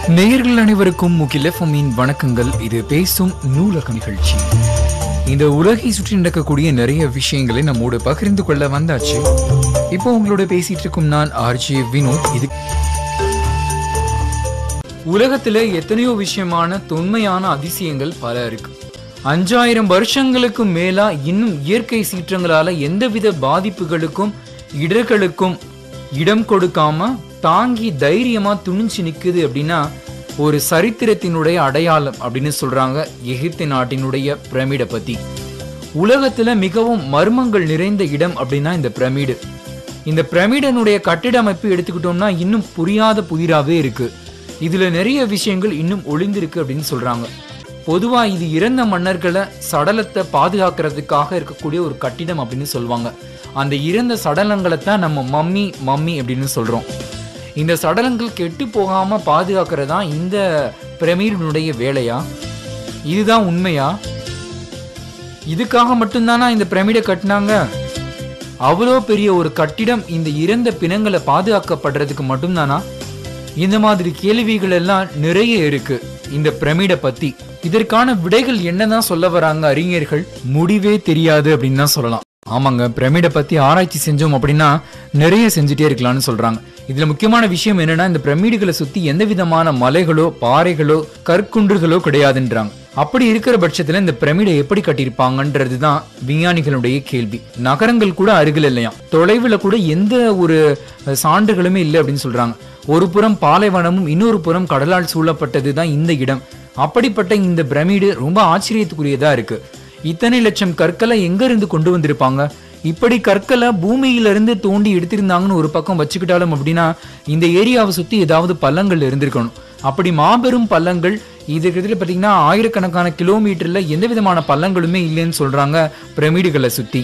நேயர்கள் அனைவருக்கும் முகில் எஃப்எம்மின் வணக்கங்கள் இது பேசும் நூலக நிகழ்ச்சி இந்த உலகை சுற்றி நடக்கக்கூடிய நிறைய விஷயங்களை நம்மோடு பகிர்ந்து கொள்ள வந்தாச்சு இப்போ உங்களோட பேசிட்டு இருக்கும் நான் ஆர்ஜே வினோத் இது உலகத்துல எத்தனையோ விஷயமான தொன்மையான அதிசயங்கள் பல இருக்கு அஞ்சாயிரம் வருஷங்களுக்கு மேலா இன்னும் இயற்கை சீற்றங்களால எந்தவித பாதிப்புகளுக்கும் இடர்களுக்கும் இடம் கொடுக்காம தாங்கி தைரியமா துணிஞ்சு நிக்குது அப்படின்னா ஒரு சரித்திரத்தினுடைய அடையாளம் அப்படின்னு சொல்றாங்க எகிப்து நாட்டினுடைய பிரமிடை பத்தி உலகத்துல மிகவும் மர்மங்கள் நிறைந்த இடம் அப்படின்னா இந்த பிரமிடு இந்த பிரமிடனுடைய கட்டிட அமைப்பு எடுத்துக்கிட்டோம்னா இன்னும் புரியாத புதிராவே இருக்கு இதுல நிறைய விஷயங்கள் இன்னும் ஒளிந்திருக்கு அப்படின்னு சொல்றாங்க பொதுவா இது இறந்த மன்னர்களை சடலத்தை பாதுகாக்கிறதுக்காக இருக்கக்கூடிய ஒரு கட்டிடம் அப்படின்னு சொல்லுவாங்க அந்த இறந்த சடலங்களை தான் நம்ம மம்மி மம்மி அப்படின்னு சொல்றோம் இந்த சடலங்கள் கெட்டு போகாம பாதுகாக்கிறதா இந்த பிரமிடினுடைய வேலையா இதுதான் உண்மையா இதுக்காக மட்டும்தானா இந்த பிரமிடை கட்டினாங்க அவ்வளோ பெரிய ஒரு கட்டிடம் இந்த இறந்த பிணங்களை பாதுகாக்கப்படுறதுக்கு மட்டும்தானா இந்த மாதிரி கேள்விகள் எல்லாம் நிறைய இருக்கு இந்த பிரமிடை பத்தி இதற்கான விடைகள் என்னதான் சொல்ல வராங்க அறிஞர்கள் முடிவே தெரியாது அப்படின்னு தான் சொல்லலாம் ஆமாங்க பிரமிடை பத்தி ஆராய்ச்சி செஞ்சோம் அப்படின்னா நிறைய செஞ்சுட்டே இருக்கலாம்னு சொல்றாங்க இதுல முக்கியமான விஷயம் என்னன்னா இந்த பிரமிடுகளை சுத்தி எந்த விதமான மலைகளோ பாறைகளோ கற்குன்றுகளோ கிடையாதுன்றாங்க அப்படி இருக்கிற பட்சத்துல இந்த பிரமிடை எப்படி கட்டியிருப்பாங்கன்றது தான் விஞ்ஞானிகளுடைய கேள்வி நகரங்கள் கூட அருகில் இல்லையா தொலைவில் கூட எந்த ஒரு அஹ், சான்றுகளுமே இல்லை அப்படின்னு சொல்றாங்க ஒரு புறம் பாலைவனமும் இன்னொரு புறம் கடலால் சூழப்பட்டது தான் இந்த இடம் அப்படிப்பட்ட இந்த பிரமிடு ரொம்ப ஆச்சரியத்துக்குரியதா இருக்கு இத்தனை லட்சம் கற்களை எங்க இருந்து கொண்டு வந்திருப்பாங்க இப்படி கற்களை பூமியில இருந்து தோண்டி எடுத்திருந்தாங்கன்னு ஒரு பக்கம் வச்சுக்கிட்டாலும் அப்படின்னா இந்த ஏரியாவை சுத்தி ஏதாவது பள்ளங்கள் இருந்திருக்கணும் அப்படி மாபெரும் பள்ளங்கள் இது கிட்டத்தட்ட பார்த்தீங்கன்னா ஆயிரக்கணக்கான கிலோமீட்டர்ல எந்த விதமான பள்ளங்களுமே இல்லைன்னு சொல்றாங்க பிரமிடுகளை சுத்தி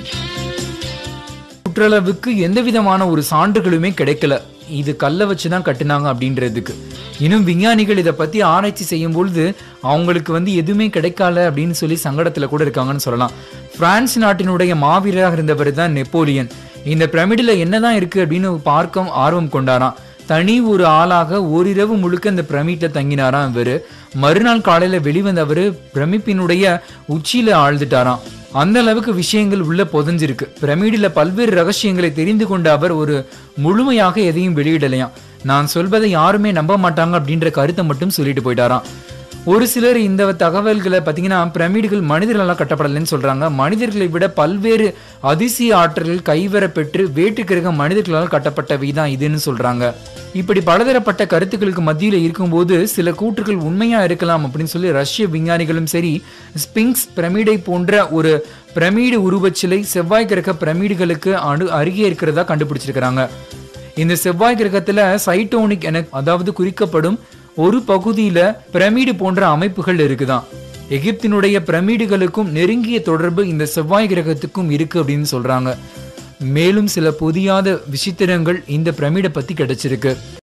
சுற்றளவுக்கு எந்த விதமான ஒரு சான்றுகளுமே கிடைக்கல இது கல்லை வச்சு தான் கட்டுனாங்க அப்படின்றதுக்கு இன்னும் விஞ்ஞானிகள் இதை பத்தி ஆராய்ச்சி செய்யும் பொழுது அவங்களுக்கு வந்து எதுவுமே கிடைக்கல அப்படின்னு சொல்லி சங்கடத்துல கூட இருக்காங்கன்னு சொல்லலாம் பிரான்ஸ் நாட்டினுடைய மாவீரராக இருந்தவர் தான் நெப்போலியன் இந்த பிரமிடில் என்னதான் இருக்கு அப்படின்னு பார்க்க ஆர்வம் கொண்டாராம் தனி ஒரு ஆளாக ஓரிரவு முழுக்க இந்த பிரமிட்ல தங்கினாராம் இவரு மறுநாள் காலையில வெளிவந்தவர் பிரமிப்பினுடைய உச்சியில ஆழ்ந்துட்டாராம் அந்த அளவுக்கு விஷயங்கள் உள்ள புதைஞ்சிருக்கு பிரமிடில பல்வேறு ரகசியங்களை தெரிந்து கொண்ட அவர் ஒரு முழுமையாக எதையும் வெளியிடலையாம் நான் சொல்வதை யாருமே நம்ப மாட்டாங்க அப்படின்ற கருத்தை மட்டும் சொல்லிட்டு போயிட்டாராம் ஒரு சிலர் இந்த தகவல்களை பார்த்தீங்கன்னா பிரமிடுகள் மனிதர்களால் கட்டப்படலைன்னு சொல்றாங்க மனிதர்களை விட பல்வேறு அதிசய ஆற்றல்கள் கைவர பெற்று வேற்றுக்கிரக மனிதர்களால் கட்டப்பட்டவை தான் இதுன்னு சொல்றாங்க இப்படி பலதரப்பட்ட கருத்துக்களுக்கு மத்தியில் இருக்கும்போது சில கூற்றுகள் உண்மையா இருக்கலாம் அப்படின்னு சொல்லி ரஷ்ய விஞ்ஞானிகளும் சரி ஸ்பிங்ஸ் பிரமிடை போன்ற ஒரு பிரமிடு உருவச்சிலை செவ்வாய் கிரக பிரமிடுகளுக்கு அணு அருகே இருக்கிறதா கண்டுபிடிச்சிருக்கிறாங்க இந்த செவ்வாய் கிரகத்துல சைட்டோனிக் என அதாவது குறிக்கப்படும் ஒரு பகுதியில பிரமிடு போன்ற அமைப்புகள் இருக்குதாம் எகிப்தினுடைய பிரமிடுகளுக்கும் நெருங்கிய தொடர்பு இந்த செவ்வாய் கிரகத்துக்கும் இருக்கு அப்படின்னு சொல்றாங்க மேலும் சில புதியாத விசித்திரங்கள் இந்த பிரமிடை பத்தி கிடைச்சிருக்கு